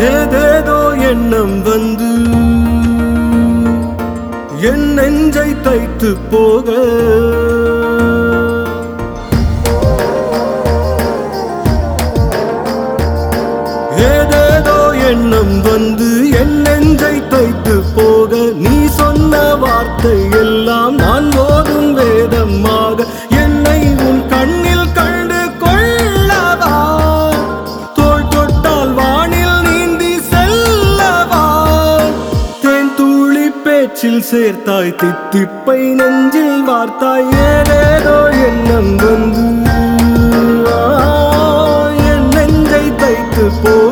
ஏதேதோ எண்ணம் வந்து என் நெஞ்சை தைத்து போக ஏதேதோ எண்ணம் வந்து என் நெஞ்சை தைத்து போக நீ சொன்ன வார்த்தை எல்லாம் நான் ஓதும் வேதமாக என்னை உன் கண்ணில் கண்டு கொள்ளவா தோள் தொட்டால் வானில் நீந்தி செல்லவா தேன் தூளி பேச்சில் சேர்த்தாய் தித்திப்பை நெஞ்சில் வார்த்தாய் ஏதேதோ எண்ணம் வந்து ஆ, என் நெஞ்சை தைத்து போக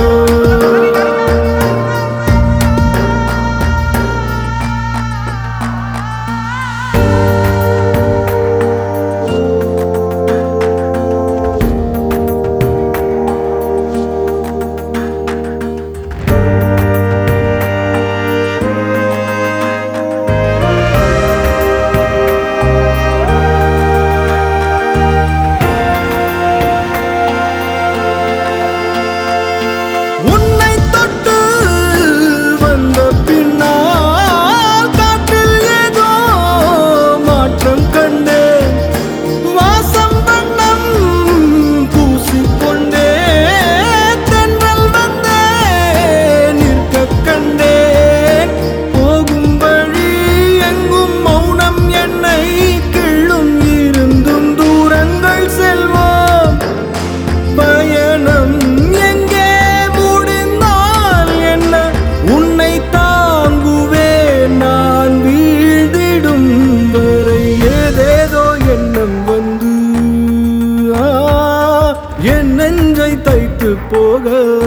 உன்னை தொட்டு வந்த பின்னால் காற்றில் ஏதோ மாற்றம் கண்டேன் வாசம் வண்ணம் பூசிக்கொண்டே தென்றல் வந்தே நிற்க கண்டேன் போகும் வழி எங்கும் மௌனம் என்னை கிள்ளும் இருந்தும் தூரங்கள் செல்வோம் பயணம் எங்கே முடிந்தால் என்ன உன்னை தாங்குவேன் நான் வீழ்ந்திடும் வரை ஏதேதோ எண்ணம் வந்து ஆ, என் நெஞ்சை தைத்து போக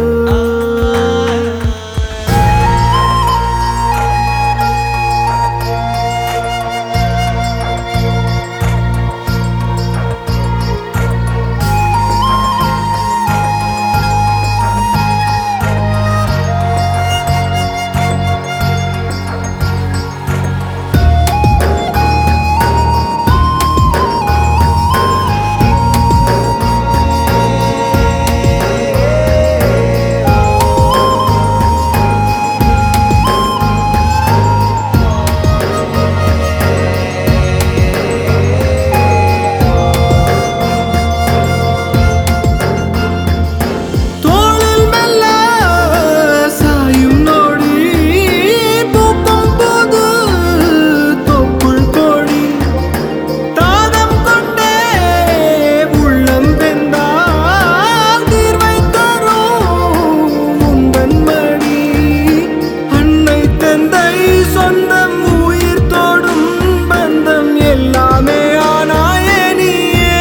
தோளில் மெல்ல சாயும் நொடி பூக்கும் போது தொப்புள் கொடி தாகம் கொண்டே உள்ளம் வெந்தால் தீர்வை தரும் உந்தன் மடி அன்னை தந்தை சொந்தம் உயிர் தோடும் பந்தம் எல்லாமே ஆனாயே நீயே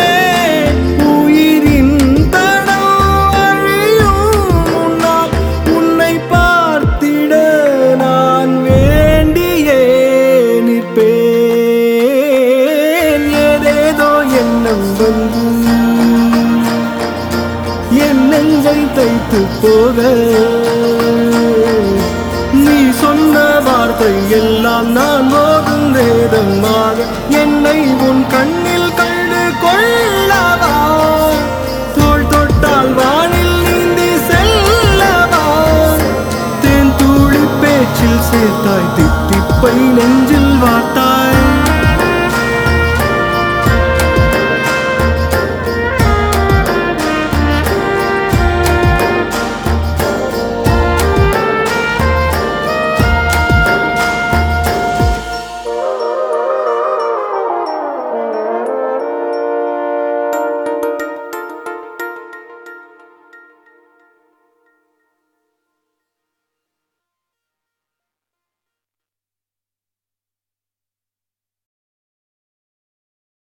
உயிரின் தடம் அழியும் முன்னால் உன்னை பார்த்திட நான் வேண்டியே நிற்பேன் ஏதேதோ எண்ணம் வந்து என் நெஞ்சை தைத்து போக நீ சொன்ன வார்த்தை எல்லாம் நான் ஓதும் வேதமாக என்னை உன் கண்ணில் கண்டு கொள்ளவா தோள் தொட்டால் வானில் நீந்தி செல்லவா தேன் தூளி பேச்சில் சேர்த்தாய் தித்திப்பை நெஞ்சில்